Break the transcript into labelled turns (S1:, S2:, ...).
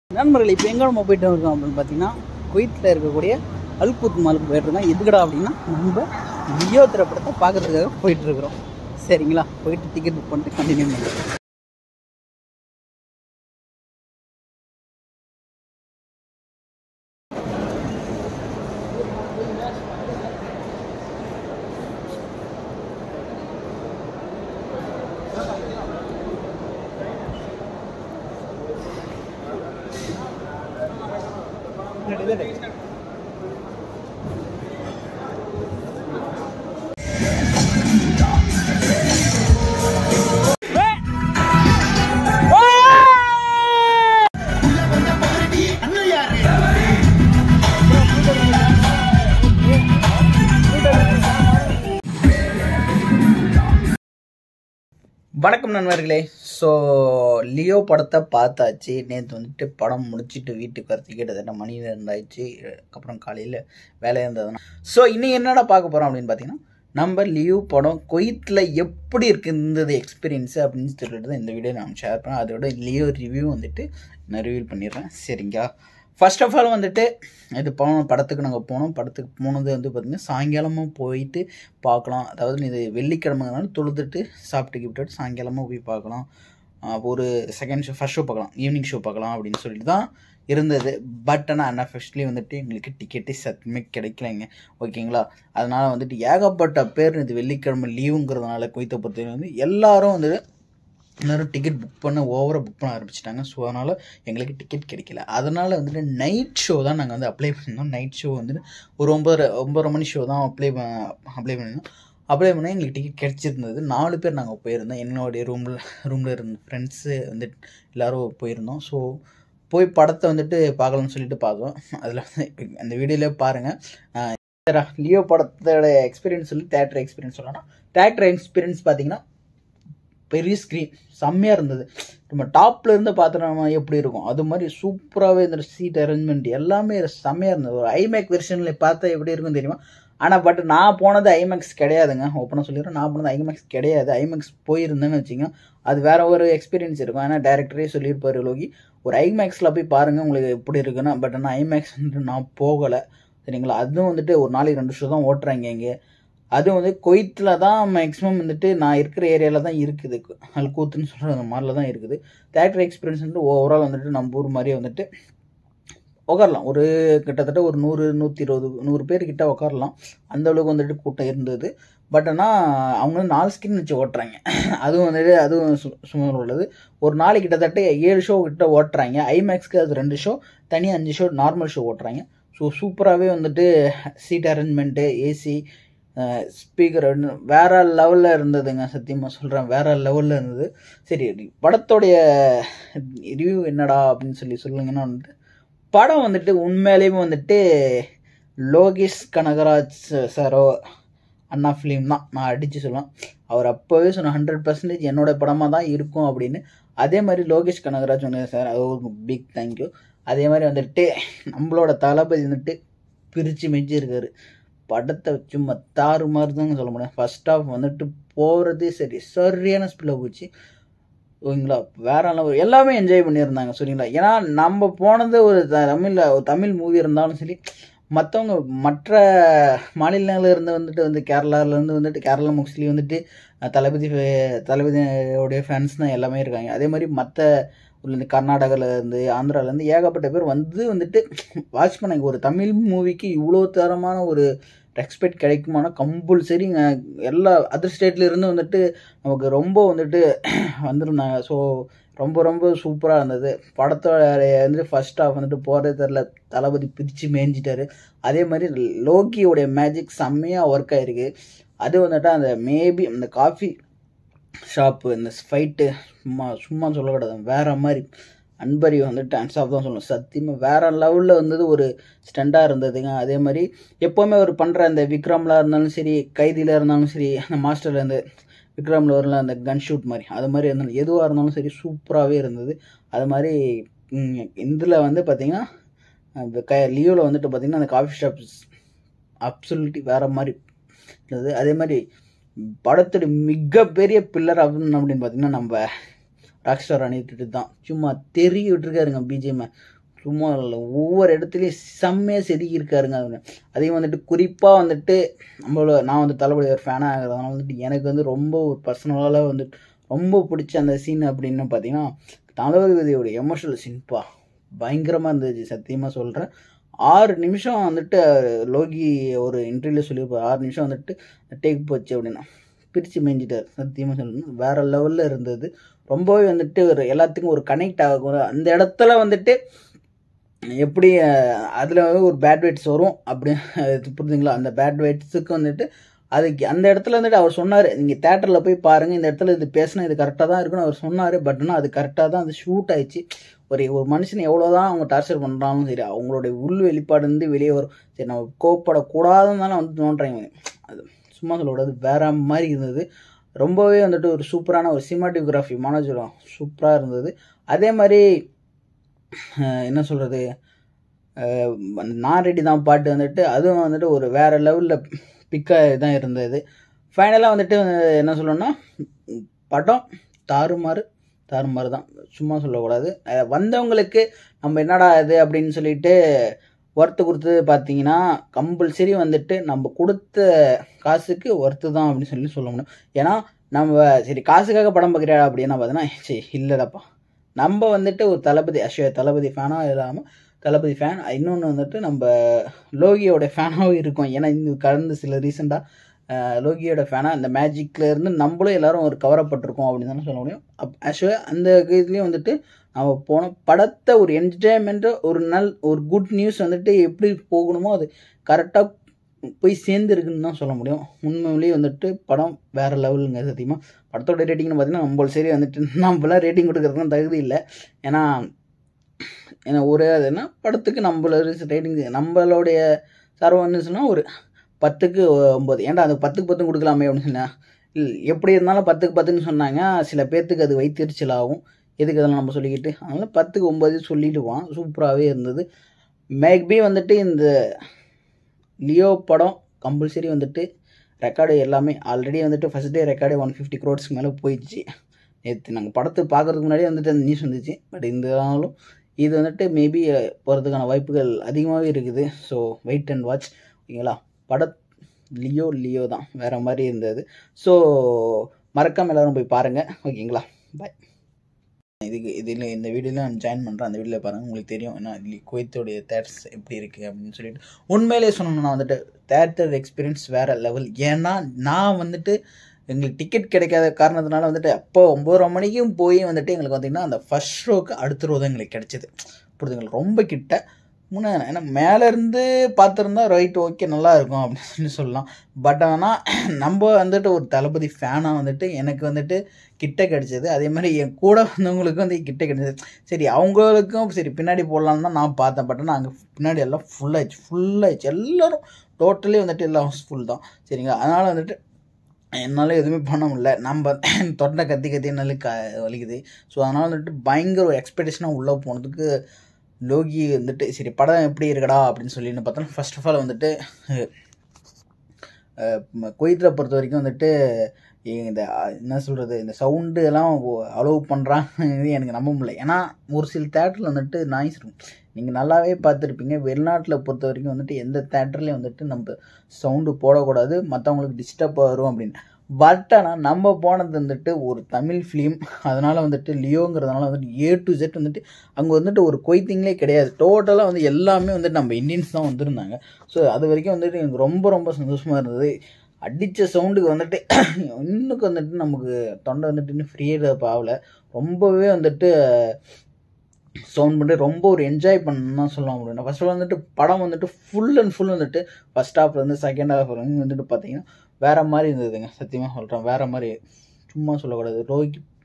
S1: நண்பர்கள் இப்போ எங்கே நம்ம போயிட்டு இருக்கோம் அப்படின்னு பார்த்தீங்கன்னா குவைத்தில் இருக்கக்கூடிய அல்குத் மாலுக்கு போயிட்டு இருக்கோம் எதுக்கடா அப்படின்னா நம்ம லியோ திரைப்படத்தை பார்க்கறதுக்காக போயிட்டு இருக்கிறோம் சரிங்களா போயிட்டு டிக்கெட் புக் பண்ணிட்டு கண்டினியூ பண்ணுறோம் வணக்கம் நண்பர்களே ஸோ லியோ படத்தை பார்த்தாச்சு நேற்று வந்துட்டு படம் முடிச்சுட்டு வீட்டுக்கு வரது கிட்டத்தட்ட மணி இருந்தாச்சு அப்புறம் காலையில் வேலையாக இருந்ததுன்னா ஸோ இன்னைக்கு என்னடா பார்க்க போகிறோம் அப்படின்னு பார்த்தீங்கன்னா நம்ம லியோ படம் கொய்த்தில் எப்படி இருக்கு இருந்தது எக்ஸ்பீரியன்ஸு அப்படின்னு சொல்லிட்டு தான் இந்த வீடியோ நான் ஷேர் பண்ணேன் அதோட லியோ ரிவ்யூ வந்துட்டு நான் ரிவீல் பண்ணிடுறேன் சரிங்களா ஃபர்ஸ்ட் ஆஃப் ஆல் வந்துட்டு இது போனோம் படத்துக்கு நாங்கள் போனோம் படத்துக்கு போனது வந்து பார்த்திங்கன்னா சாயங்காலமாக போயிட்டு பார்க்கலாம் அதாவது இது வெள்ளிக்கிழமைனால தொழுதுட்டு சாப்பிட்டு கிப்ட்டு சாயங்காலமாக போய் பார்க்கலாம் ஆஹ் ஒரு செகண்ட் ஷோ ஃபர்ஸ்ட் ஷோ பார்க்கலாம் ஈவினிங் ஷோ பார்க்கலாம் அப்படின்னு சொல்லிட்டு தான் இருந்தது பட் ஆனால் அன்அஃபிஷியலி வந்துட்டு எங்களுக்கு டிக்கெட்டே சத்துமே கிடைக்கலைங்க ஓகேங்களா அதனால் வந்துட்டு ஏகப்பட்ட பேர் இது வெள்ளிக்கிழமை லீவுங்கிறதுனால குவைத்தை பொறுத்தவரை வந்து எல்லாரும் வந்துட்டு எல்லாரும் டிக்கெட் புக் பண்ண ஓவராக புக் பண்ண ஆரம்பிச்சிட்டாங்க ஸோ அதனால் எங்களுக்கு டிக்கெட் கிடைக்கல அதனால் வந்துட்டு நைட் ஷோ தான் நாங்கள் வந்து அப்ளை பண்ணியிருந்தோம் நைட் ஷோ வந்துட்டு ஒரு ஒம்பது ஒம்பது மணி ஷோ தான் அப்ளை அப்ளை பண்ணியிருந்தோம் அப்ளை பண்ணால் எங்களுக்கு டிக்கெட் கிடச்சிருந்தது நாலு பேர் நாங்கள் போயிருந்தோம் என்னுடைய ரூமில் ரூமில் இருந்த ஃப்ரெண்ட்ஸு வந்துட்டு எல்லோரும் போயிருந்தோம் ஸோ போய் படத்தை வந்துட்டு பார்க்கலாம்னு சொல்லிட்டு பார்த்தோம் அதில் வந்து அந்த வீடியோலேயே பாருங்கள் லியோ படத்தோட எக்ஸ்பீரியன்ஸ் சொல்லி தேட்டர் எக்ஸ்பீரியன்ஸ் சொல்லலாம் தேட்டர் எக்ஸ்பீரியன்ஸ் பார்த்தீங்கன்னா பெரிய ஸ்க்ரீன் செம்மையாக இருந்தது நம்ம டாப்ல இருந்து பார்த்தோம்னா எப்படி இருக்கும் அது மாதிரி சூப்பராகவே இந்த சீட் அரேஞ்ச்மெண்ட் எல்லாமே செம்மையாக இருந்தது ஒரு ஐமேக் வெர்ஷனில் பார்த்தா எப்படி இருக்கும் தெரியுமா ஆனால் பட் நான் போனது ஐமேக்ஸ் கிடையாதுங்க ஓப்பனாக சொல்லிடுறேன் நான் போனது ஐமேக்ஸ் கிடையாது ஐமேக்ஸ் போயிருந்தேன்னு வச்சுங்க அது வேற ஒரு எக்ஸ்பீரியன்ஸ் இருக்கும் ஆனால் டேரக்டரே சொல்லியிருப்பாரு லோகி ஒரு ஐமேக்ஸில் போய் பாருங்கள் உங்களுக்கு எப்படி இருக்குன்னு பட் ஆனால் ஐமேக்ஸ் வந்துட்டு நான் போகலை சரிங்களா அதுவும் வந்துட்டு ஒரு நாளைக்கு ரெண்டு ஷோ தான் ஓட்டுறாங்க இங்கே அது வந்து கொய்த்தில் தான் மேக்ஸிமம் வந்துட்டு நான் இருக்கிற ஏரியாவில் தான் இருக்குது அல்கூத்துன்னு சொல்கிற அந்த மாதிரில தான் இருக்குது தேட்டர் எக்ஸ்பீரியன்ஸ் வந்துட்டு ஓவரால் வந்துட்டு நம்ம ஊர் மாதிரியே வந்துட்டு உட்காரலாம் ஒரு கிட்டத்தட்ட ஒரு நூறு நூற்றி இருபது நூறு பேர் கிட்ட உட்காரலாம் அந்த அளவுக்கு வந்துட்டு கூட்டம் இருந்தது பட் ஆனால் அவங்க வந்து நாலு ஸ்கிரீன் வச்சு ஓட்டுறாங்க அதுவும் வந்துட்டு அதுவும் சு சுமார் உள்ளது ஒரு நாளைக்கு கிட்டத்தட்ட ஏழு ஷோ கிட்ட ஓட்டுறாங்க ஐமேக்ஸ்க்கு அது ரெண்டு ஷோ தனியாக அஞ்சு ஷோ நார்மல் ஷோ ஓட்டுறாங்க ஸோ சூப்பராகவே வந்துட்டு சீட் அரேஞ்ச்மெண்ட்டு ஏசி ஸ்பீக்கர் வேற லெவலில் இருந்ததுங்க சத்தியமாக சொல்கிறேன் வேற லெவலில் இருந்தது சரி படத்தோடைய ரிவ்யூ என்னடா அப்படின்னு சொல்லி சொல்லுங்கன்னா வந்துட்டு படம் வந்துட்டு உண்மையிலேயுமே வந்துட்டு லோகேஷ் கனகராஜ் சாரோ அண்ணா ஃபிலிம் தான் நான் அடித்து சொல்லுவேன் அவர் அப்போவே சொன்ன ஹண்ட்ரட் பர்சன்டேஜ் என்னோட படமாக தான் இருக்கும் அப்படின்னு அதே மாதிரி லோகேஷ் கனகராஜ் வந்து சார் அது ஒரு பிக் தேங்க்யூ அதே மாதிரி வந்துட்டு நம்மளோட தளபதி வந்துட்டு பிரித்து மெஞ்சிருக்காரு படத்தை சும்மா தாறு மாதிரி தாங்க சொல்ல முடியும் ஃபர்ஸ்ட் ஆஃப் வந்துட்டு போகிறதே சரி சரியான ஸ்பீடில் போச்சு ஓகேங்களா வேற லெவல் எல்லாமே என்ஜாய் பண்ணியிருந்தாங்க சரிங்களா ஏன்னா நம்ம போனது ஒரு தமிழில் ஒரு தமிழ் மூவி இருந்தாலும் சரி மற்றவங்க மற்ற மாநிலங்களில் இருந்து வந்துட்டு வந்து கேரளாவிலேருந்து வந்துட்டு கேரளா மோஸ்ட்லி வந்துட்டு தளபதி தளபதியோடைய ஃபேன்ஸ் தான் எல்லாமே இருக்காங்க அதே மாதிரி மற்ற இந்த கர்நாடகாவிலேருந்து ஆந்திராவிலேருந்து ஏகப்பட்ட பேர் வந்து வந்துட்டு வாட்ச் பண்ணாங்க ஒரு தமிழ் மூவிக்கு இவ்வளோ தரமான ஒரு ரெஸ்பெக்ட் கிடைக்குமானா கம்பல்சரிங்க எல்லா அதர் ஸ்டேட்ல இருந்து வந்துட்டு நமக்கு ரொம்ப வந்துட்டு வந்திருந்தாங்க ஸோ ரொம்ப ரொம்ப சூப்பராக இருந்தது படத்தோட வந்துட்டு ஃபர்ஸ்ட் ஆஃப் வந்துட்டு போகிறதே தெரில தளபதி பிரித்து மேய்ஞ்சிட்டாரு அதே மாதிரி லோக்கியோடைய மேஜிக் செம்மையாக ஒர்க் ஆகிருக்கு அது வந்துட்டு அந்த மேபி அந்த காஃபி ஷாப்பு இந்த ஃபைட்டு சும்மா சும்மா சொல்லக்கூடாது வேற மாதிரி அன்பரி வந்துட்டு டான்ஸ் ஆஃப் தான் சொல்லணும் சத்தியமாக வேற லெவலில் வந்தது ஒரு ஸ்டண்டாக இருந்ததுங்க அதே மாதிரி எப்போவுமே அவர் பண்ணுற அந்த விக்ரம்லாம் இருந்தாலும் சரி கைதியில் இருந்தாலும் சரி அந்த மாஸ்டரில் இருந்து விக்ரமில் வரல அந்த கன் ஷூட் மாதிரி அது மாதிரி இருந்தாலும் எதுவாக இருந்தாலும் சரி சூப்பராகவே இருந்தது அது மாதிரி இதில் வந்து பார்த்திங்கன்னா அந்த க லியோவில் வந்துட்டு பார்த்திங்கன்னா அந்த காஃபி ஷாப் அப்சல்யூட்டி வேறு மாதிரி இருந்தது அதே மாதிரி படத்தோட மிகப்பெரிய பில்லர் அப்படின்னு அப்படின்னு பார்த்தீங்கன்னா நம்ம ராக் ஸ்டார் அணிட்டு தான் சும்மா தெரிய விட்டுருக்காருங்க பிஜிஎம் சும்மா இல்லை ஒவ்வொரு இடத்துலையும் செம்மையாக செதுக்கியிருக்காருங்க அவங்க அதையும் வந்துட்டு குறிப்பாக வந்துட்டு நம்மளோட நான் வந்து தளபதி ஒரு ஃபேனாக ஆகிறதுனால வந்துட்டு எனக்கு வந்து ரொம்ப ஒரு பர்சனலாக வந்துட்டு ரொம்ப பிடிச்ச அந்த சீன் அப்படின்னு பார்த்தீங்கன்னா தளபதியோட எமோஷனல் சீன்ப்பா பயங்கரமாக இருந்துச்சு சத்தியமாக சொல்கிறேன் ஆறு நிமிஷம் வந்துட்டு லோகி ஒரு இன்டர்வியூவில் சொல்லியிருப்பார் ஆறு நிமிஷம் வந்துட்டு டேக் போச்சு அப்படின்னா பிரித்து மேய்ஞ்சிட்டார் சத்தியமாக சொல்லணும் வேறு லெவலில் இருந்தது ரொம்பவே வந்துட்டு ஒரு எல்லாத்துக்கும் ஒரு கனெக்ட் ஆகும் அந்த இடத்துல வந்துட்டு எப்படி அதில் வந்து ஒரு பேட் வேட்ஸ் வரும் அப்படி அது புரிஞ்சுங்களா அந்த பேட் வேட்ஸுக்கு வந்துட்டு அதுக்கு அந்த இடத்துல வந்துட்டு அவர் சொன்னார் நீங்கள் தேட்டரில் போய் பாருங்கள் இந்த இடத்துல இது பேசினா இது கரெக்டாக தான் இருக்குன்னு அவர் சொன்னார் பட் ஆனால் அது கரெக்டாக தான் அது ஷூட் ஆயிடுச்சு ஒரு ஒரு மனுஷன் எவ்வளோ தான் அவங்க டார்ச்சர் பண்ணுறாலும் சரி அவங்களுடைய உள் வெளிப்பாடு வந்து வெளியே வரும் சரி நம்ம கோப்படக்கூடாதுன்னு தானே வந்து தோன்றாங்க அது சும்மா சொல்லக்கூடாது வேற மாதிரி இருந்தது ரொம்பவே வந்துட்டு ஒரு சூப்பரான ஒரு சினிமாட்டோகிராஃபி மனோஜரம் சூப்பராக இருந்தது அதே மாதிரி அஹ், என்ன சொல்கிறது நான் ரெடி தான் பாட்டு வந்துட்டு அதுவும் வந்துட்டு ஒரு வேற லெவலில் பிக்காக தான் இருந்தது ஃபைனலாக வந்துட்டு அஹ், என்ன சொல்லணும்னா படம் தாறுமாறு தாறுமாறு தான் சும்மா சொல்லக்கூடாது அஹ், வந்தவங்களுக்கு நம்ம என்னடா இது அப்படின்னு சொல்லிட்டு ஒர்த்து கொடுத்தது பார்த்தீங்கன்னா கம்பல்சரி வந்துட்டு நம்ம கொடுத்த காசுக்கு ஒர்த்து தான் அப்படின்னு சொல்லி சொல்ல முடியும் ஏன்னா நம்ம சரி காசுக்காக படம் பார்க்குறியா அப்படின்னா பார்த்தீங்கன்னா சரி இல்லைடப்பா நம்ம வந்துட்டு ஒரு தளபதி அஸ்வ தளபதி ஃபேனாக இல்லாமல் தளபதி ஃபேன் இன்னொன்று வந்துட்டு நம்ம லோகியோட ஃபேனாகவும் இருக்கும் ஏன்னா இந்த கடந்த சில ரீசெண்டாக லோகியோட ஃபேனாக அந்த மேஜிக்கில் இருந்து நம்மளும் எல்லாரும் ஒரு கவரப்பட்டிருக்கோம் அப்படின்னு தானே சொல்ல முடியும் அப் ஆக்சுவலாக அந்த இதுலேயும் வந்துட்டு நம்ம போன படத்தை ஒரு என்டர்டைன்மெண்ட்டு ஒரு நல் ஒரு குட் நியூஸ் வந்துட்டு எப்படி போகணுமோ அது கரெக்டாக போய் சேர்ந்துருக்குன்னு தான் சொல்ல முடியும் உண்மையிலேயே வந்துட்டு படம் வேறு லெவலுங்க சத்தியமாக படத்தோட ரேட்டிங்னு பார்த்தீங்கன்னா நம்மள சரி வந்துட்டு நம்மளாம் ரேட்டிங் கொடுக்குறதுலாம் தகுதி இல்லை ஏன்னா ஏன்னா ஒரே அதுன்னா படத்துக்கு நம்மள ரேட்டிங் நம்மளுடைய சர்வன்னு சொன்னால் ஒரு பத்துக்கு ஒம்பது ஏன்டா அது பத்துக்கு பத்தும் கொடுக்கலாமே அப்படின்னு சொன்னா இல்லை எப்படி இருந்தாலும் பத்துக்கு பத்துன்னு சொன்னாங்க சில பேர்த்துக்கு அது வைத்தறிச்சல் ஆகும் எதுக்கு அதெல்லாம் நம்ம சொல்லிக்கிட்டு அதனால் பத்துக்கு ஒம்பது சொல்லிடுவான் சூப்பராகவே இருந்தது மேக்பி வந்துட்டு இந்த லியோ படம் கம்பல்சரி வந்துட்டு ரெக்கார்டு எல்லாமே ஆல்ரெடி வந்துட்டு first day record one fifty க்ரோட்ஸ்க்கு மேலே போயிடுச்சு நேற்று நாங்கள் படத்தை பார்க்குறதுக்கு முன்னாடியே வந்துட்டு அந்த நியூஸ் வந்துச்சு பட் இந்த நாளும் இது வந்துட்டு மேபி போகிறதுக்கான வாய்ப்புகள் அதிகமாகவே இருக்குது ஸோ வெயிட் அண்ட் வாட்ச் ஓகேங்களா பட லியோ லியோ தான் வேறு மாதிரி இருந்தது ஸோ மறக்காமல் எல்லோரும் போய் பாருங்கள் ஓகேங்களா பாய் இதுக்கு இதில் இந்த வீடியோவில் நான் ஜாயின் பண்ணுறேன் அந்த வீடியோவில் பாருங்கள் உங்களுக்கு தெரியும் ஏன்னா இதில் குவைத்தோடைய தேட்டர்ஸ் எப்படி இருக்குது அப்படின்னு சொல்லிட்டு உண்மையிலே சொல்லணும்னா வந்துட்டு தேட்டர் எக்ஸ்பீரியன்ஸ் வேறு லெவல் ஏன்னா நான் வந்துட்டு எங்களுக்கு டிக்கெட் கிடைக்காத காரணத்தினால வந்துட்டு அப்போ ஒம்பது மணிக்கும் போய் வந்துட்டு எங்களுக்கு பார்த்தீங்கன்னா அந்த ஃபர்ஸ்ட் ஷோக்கு அடுத்த ரோ தான் எங்களுக்கு கிடைச்சிது புரிதுங்களா ரொம்ப கிட்ட முன்னே ஏன்னா மேலேருந்து பார்த்துருந்தா ரைட் ஓகே நல்லா இருக்கும் அப்படின்னு சொல்லி சொல்லலாம் பட் ஆனால் நம்ம வந்துட்டு ஒரு தளபதி ஃபேனாக வந்துட்டு எனக்கு வந்துட்டு கிட்ட கிடச்சிது அதே மாதிரி என் கூட வந்தவங்களுக்கும் வந்து கிட்ட கிடச்சிது சரி அவங்களுக்கும் சரி பின்னாடி போடலான்னு தான் நான் பார்த்தேன் பட் ஆனால் அங்கே பின்னாடி எல்லாம் ஃபுல்லாகிடுச்சு ஃபுல்லாகிடுச்சு எல்லோரும் டோட்டலி வந்துட்டு எல்லாம் ஹவுஸ்ஃபுல் தான் சரிங்களா அதனால் வந்துட்டு என்னால் எதுவுமே பண்ண முடியல நம்ம தொண்டை கத்தி கத்தி என்னால க வலிக்குது ஸோ அதனால் வந்துட்டு பயங்கர ஒரு எக்ஸ்பெக்டேஷனாக உள்ளே போனதுக்கு லோகி வந்துட்டு சரி படம் எப்படி இருக்கடா அப்படின்னு சொல்லின்னு பார்த்தோன்னா ஃபர்ஸ்ட் ஆஃப் ஆல் வந்துட்டு குவைத்தில் பொறுத்த வரைக்கும் வந்துட்டு இந்த என்ன சொல்கிறது இந்த சவுண்டு எல்லாம் அலோவ் பண்ணுறாங்க எனக்கு நம்ப முடியல ஏன்னா ஒரு சில தேட்டரில் வந்துட்டு நாய்ஸ் இருக்கும் நீங்கள் நல்லாவே பார்த்துருப்பீங்க வெளிநாட்டில் பொறுத்த வரைக்கும் வந்துட்டு எந்த தேட்டர்லேயும் வந்துட்டு நம்ம சவுண்டு போடக்கூடாது மற்றவங்களுக்கு டிஸ்டர்ப் வரும் அப்படின்னு பட் ஆனால் நம்ம போனது வந்துட்டு ஒரு தமிழ் ஃபிலிம் அதனால் வந்துட்டு லியோங்கிறதுனால வந்துட்டு ஏ டு ஜெட் வந்துட்டு அங்கே வந்துட்டு ஒரு கொய்த்திங்களே கிடையாது டோட்டலாக வந்து எல்லாமே வந்துட்டு நம்ம இந்தியன்ஸ் தான் வந்திருந்தாங்க ஸோ அது வரைக்கும் வந்துட்டு எனக்கு ரொம்ப ரொம்ப சந்தோஷமாக இருந்தது அடித்த சவுண்டுக்கு வந்துட்டு இன்னுக்கு வந்துட்டு நமக்கு தொண்டை வந்துட்டு இன்னும் ஃப்ரீயாக ஆகல ரொம்பவே வந்துட்டு சவுண்ட் பண்ணி ரொம்ப ஒரு என்ஜாய் பண்ணணும் தான் சொல்ல முடியும் ஃபர்ஸ்ட் ஆஃப் வந்துட்டு படம் வந்துட்டு ஃபுல் அண்ட் ஃபுல் வந்துட்டு ஃபஸ்ட் ஹாஃப்லேருந்து செகண்ட் ஹாஃப் வரைக்கும் வந்துட்டு பார்த்தீங்கன்னா வேறு மாதிரி இருந்ததுங்க சத்தியமாக சொல்கிறேன் வேறு மாதிரி சும்மா சொல்லக்கூடாது ரோஹித்